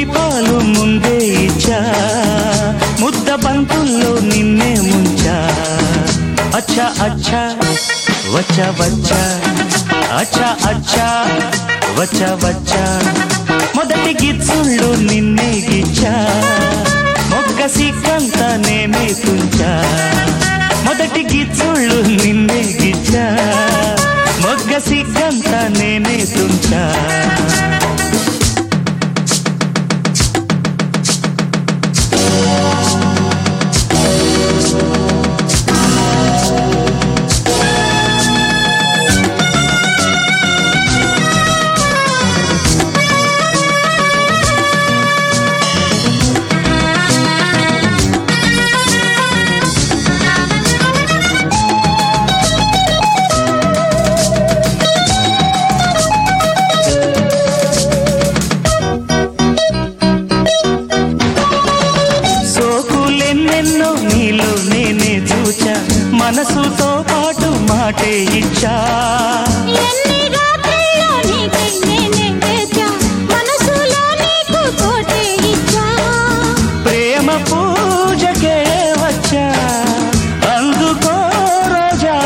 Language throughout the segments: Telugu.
మురిపాలు ముందే ఇచ్చా ముద్ద బంతుల్లో నిన్నే ముంచా అచ్చా అచ్చా వచ్చా వచ్చా అచ్చా అచ్చా వచ్చా వచ్చా మొదటి గిచ్చుళ్ళు నిన్నే గిచ్చా మొగ్గ సిగ్గంత నేనే తుంచా మొదటి గిచ్చుళ్ళు నిన్నే గిచ్చా మొగ్గ సిగ్గంత నేనే తుంచా సోకులెన్నెన్నో నీలో నేనే చూచా మనసుతో పాటు మాటే ఇచ్చా ఎన్ని రాత్రిలో నీకై నేనే వేచా మనసులో నీకు చోటే ఇచ్చా ప్రేమ పూజకే వచ్చా అందుకో రోజా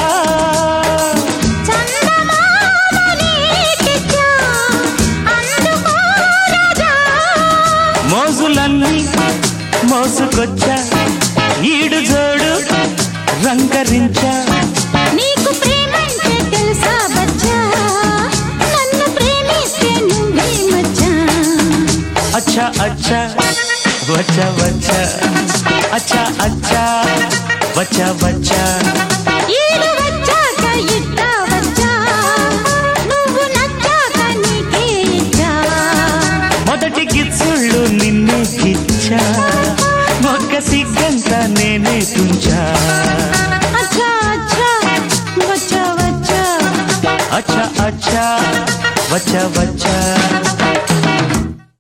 చందమామ నీకిచ్చా అందుకో రాజా మోజులన్నీ మోసుకొచ్చా ఈడు జోడు రంగరించా నీకు ప్రేమంటే తెలుసా బచ్చా నన్ను ప్రేమిస్తే నువ్వే మచ్చా అచ్చా అచ్చా వచ్చా వచ్చా అచ్చా అచ్చా వచ్చా వచ్చా ఈడు వచ్చాక ఇట్టా వచ్చా నువ్వు నచ్చాక నీకే ఇచ్చా మొదటి గిచ్చుళ్ళు నిన్నే గిచ్చా మొక్క సిగ్గంత నేనే తుంచా అచ్చా అచ్చా వచ్చా వచ్చా అచ్చా అచ్చా వచ్చా వచ్చా